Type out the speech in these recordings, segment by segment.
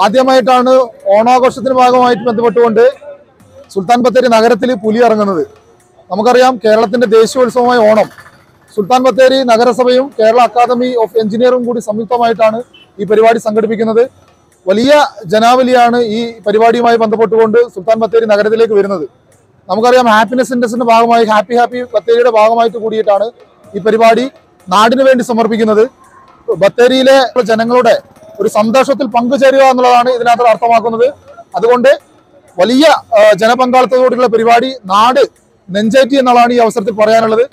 ആദ്യമായിട്ടാണ് ഓണാഘോഷത്തിന്റെ ഭാഗമായിട്ട് ബന്ധപ്പെട്ടുകൊണ്ട് സുൽത്താൻ ബത്തേരി നഗരത്തിൽ പുലി ഇറങ്ങുന്നത് നമുക്കറിയാം കേരളത്തിന്റെ ദേശീയോത്സവമായ ഓണം സുൽത്താൻ ബത്തേരി നഗരസഭയും കേരള അക്കാദമി ഓഫ് എഞ്ചിനീയറും കൂടി സംയുക്തമായിട്ടാണ് ഈ പരിപാടി സംഘടിപ്പിക്കുന്നത് വലിയ ജനാവലിയാണ് ഈ പരിപാടിയുമായി ബന്ധപ്പെട്ടുകൊണ്ട് സുൽത്താൻ ബത്തേരി നഗരത്തിലേക്ക് വരുന്നത് നമുക്കറിയാം ഹാപ്പിനെസ് ഇൻഡസ്ട്രിന്റെ ഭാഗമായി ഹാപ്പി ഹാപ്പി ബത്തേരിയുടെ ഭാഗമായിട്ട് കൂടിയിട്ടാണ് ഈ പരിപാടി നാടിന് വേണ്ടി സമർപ്പിക്കുന്നത് ബത്തേരിയിലെ ജനങ്ങളുടെ ഒരു സന്തോഷത്തിൽ പങ്കുചേരുക എന്നുള്ളതാണ് ഇതിനകത്ത് അർത്ഥമാക്കുന്നത് അതുകൊണ്ട് വലിയ ആ, ജനപങ്കാളിത്തത്തോടുള്ള പരിപാടി നാട് നെഞ്ചേറ്റി എന്നുള്ളതാണ് ഈ അവസരത്തിൽ പറയാനുള്ളത്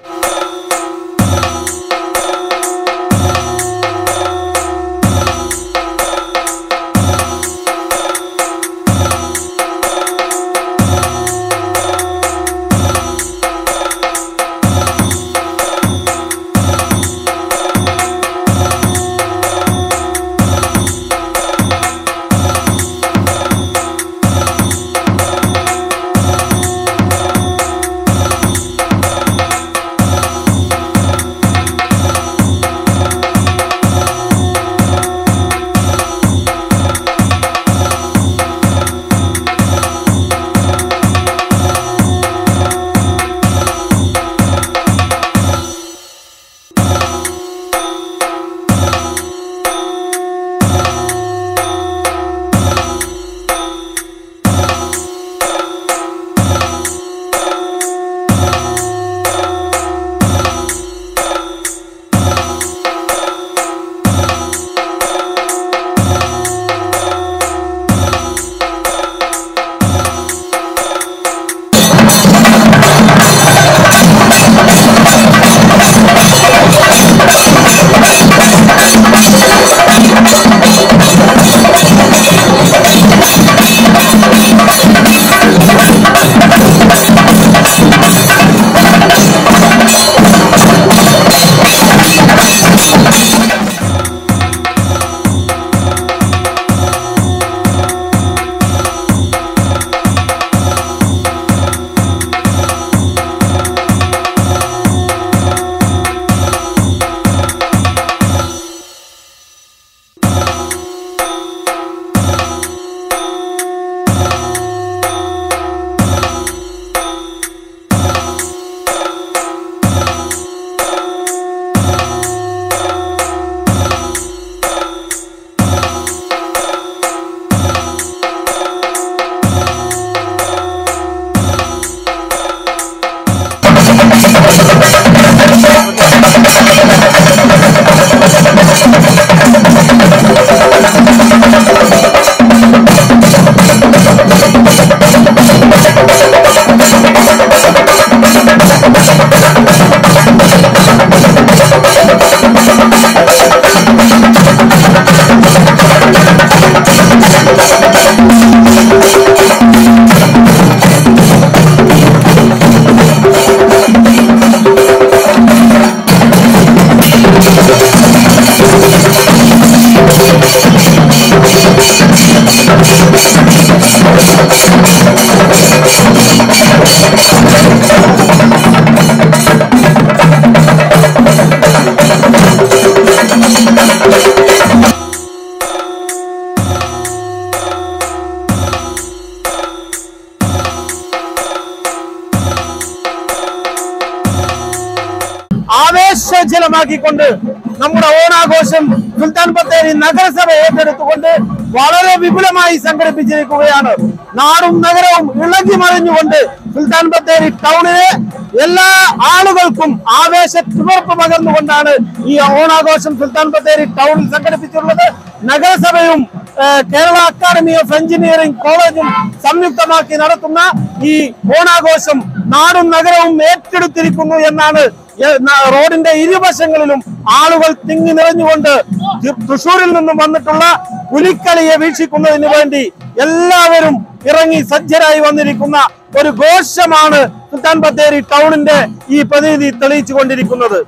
ആവേശജലമാക്കിക്കൊണ്ട് നമ്മുടെ ഓണാഘോഷം സുൽത്താൻ ബത്തേരി നഗരസഭ ഏറ്റെടുത്തുകൊണ്ട് വളരെ വിപുലമായി സംഘടിപ്പിച്ചിരിക്കുകയാണ് നാടും നഗരവും ഇളകി മറിഞ്ഞുകൊണ്ട് സുൽത്താൻ ബത്തേരി ടൗണിലെ എല്ലാ ആളുകൾക്കും ആവേശ തിമിർപ്പ് പകർന്നുകൊണ്ടാണ് ഈ ഓണാഘോഷം സുൽത്താൻ ബത്തേരി ടൗണിൽ സംഘടിപ്പിച്ചിട്ടുള്ളത് നഗരസഭയും ഏഹ്, കേരള അക്കാദമി ഓഫ് എഞ്ചിനീയറിംഗ് കോളേജും സംയുക്തമാക്കി നടത്തുന്ന ഈ ഓണാഘോഷം നാടും നഗരവും ഏറ്റെടുത്തിരിക്കുന്നു എന്നാണ് ഏ- ന- റോഡിന്റെ ഇരുവശങ്ങളിലും ആളുകൾ തിങ്ങി നിറഞ്ഞുകൊണ്ട് തി- തൃശൂരിൽ നിന്നും വന്നിട്ടുള്ള പുലിക്കളിയെ വീക്ഷിക്കുന്നതിന് വേണ്ടി എല്ലാവരും ഇറങ്ങി സജ്ജരായി വന്നിരിക്കുന്ന ഒരു ഘോഷമാണ് സുൽത്താൻ ബത്തേരി ടൗണിന്റെ ഈ പ്രതിനിധി തെളിയിച്ചു കൊണ്ടിരിക്കുന്നത്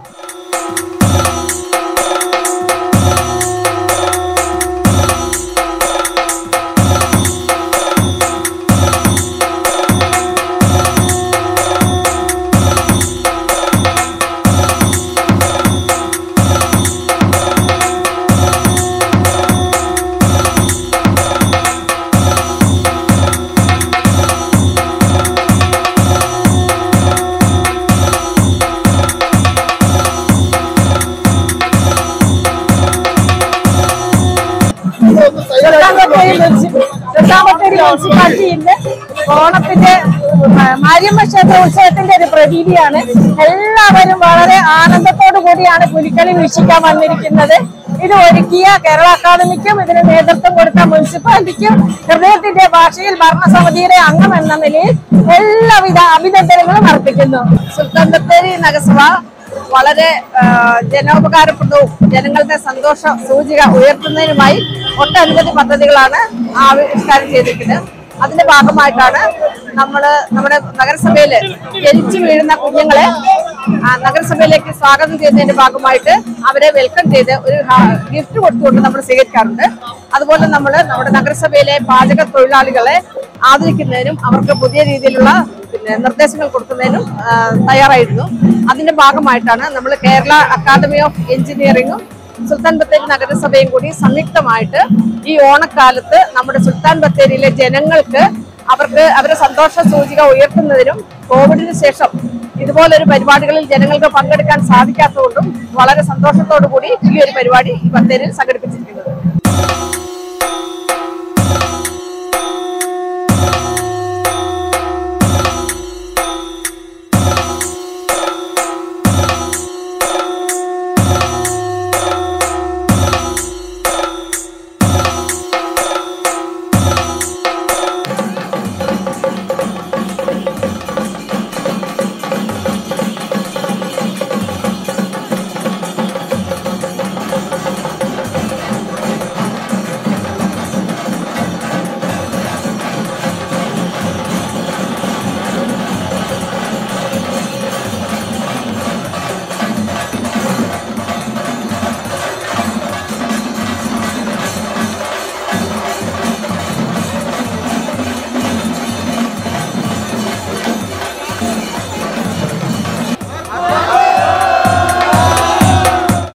മുനിസിപ്പാലിറ്റി ഇന്ന് ഓണത്തിന്റെ ആ, മാരിയമ്മ ക്ഷേത്ര ഉത്സവത്തിന്റെ ഒരു പ്രതീതിയാണ് എല്ലാവരും വളരെ ആനന്ദത്തോടു കൂടിയാണ് പുലിക്കളി വീക്ഷിക്കാൻ വന്നിരിക്കുന്നത് ഇത് ഒരുക്കിയ കേരള അക്കാദമിക്കും ഇതിന് നേതൃത്വം കൊടുത്ത മുനിസിപ്പാലിറ്റിക്കും ഹൃദയത്തിന്റെ ഭാഷയിൽ ഭരണസമിതിയുടെ അംഗം എന്ന നിലയിൽ എല്ലാവിധ അഭിനന്ദനങ്ങളും അർപ്പിക്കുന്നു സുൽത്താൻ ബത്തേരി നഗരസഭ വളരെ ആ, ജനോപകാരപ്രദവും ജനങ്ങളുടെ സന്തോഷ സൂചിക ഉയർത്തുന്നതിനുമായി ഒട്ടനവധി പദ്ധതികളാണ് ആവിഷ്കാരം ചെയ്തിരിക്കുന്നത് അതിന്റെ ഭാഗമായിട്ടാണ് നമ്മൾ നമ്മുടെ നഗരസഭയിൽ ജനിച്ചു വീഴുന്ന കുഞ്ഞുങ്ങളെ ആ, നഗരസഭയിലേക്ക് സ്വാഗതം ചെയ്യുന്നതിന്റെ ഭാഗമായിട്ട് അവരെ വെൽക്കം ചെയ്ത് ഒരു ഗിഫ്റ്റ് കൊടുത്തുകൊണ്ട് നമ്മൾ സ്വീകരിക്കാറുണ്ട് അതുപോലെ നമ്മൾ നമ്മുടെ നഗരസഭയിലെ പാചക തൊഴിലാളികളെ ആദരിക്കുന്നതിനും അവർക്ക് പുതിയ രീതിയിലുള്ള പിന്നെ നിർദ്ദേശങ്ങൾ കൊടുക്കുന്നതിനും ആ, തയ്യാറായിരുന്നു അതിന്റെ ഭാഗമായിട്ടാണ് നമ്മൾ കേരള അക്കാദമി ഓഫ് എഞ്ചിനീയറിംഗും സുൽത്താൻ ബത്തേരി നഗരസഭയും കൂടി സംയുക്തമായിട്ട് ഈ ഓണക്കാലത്ത് നമ്മുടെ സുൽത്താൻ ബത്തേരിയിലെ ജനങ്ങൾക്ക് അവർക്ക് അവരുടെ സന്തോഷ സൂചിക ഉയർത്തുന്നതിനും കോവിഡിന് ശേഷം ഇതുപോലൊരു പരിപാടികളിൽ ജനങ്ങൾക്ക് പങ്കെടുക്കാൻ സാധിക്കാത്തതുകൊണ്ടും വളരെ സന്തോഷത്തോടു കൂടി ഈ ഒരു പരിപാടി ഈ ബത്തേരിയിൽ സംഘടിപ്പിച്ചിരിക്കുന്നത്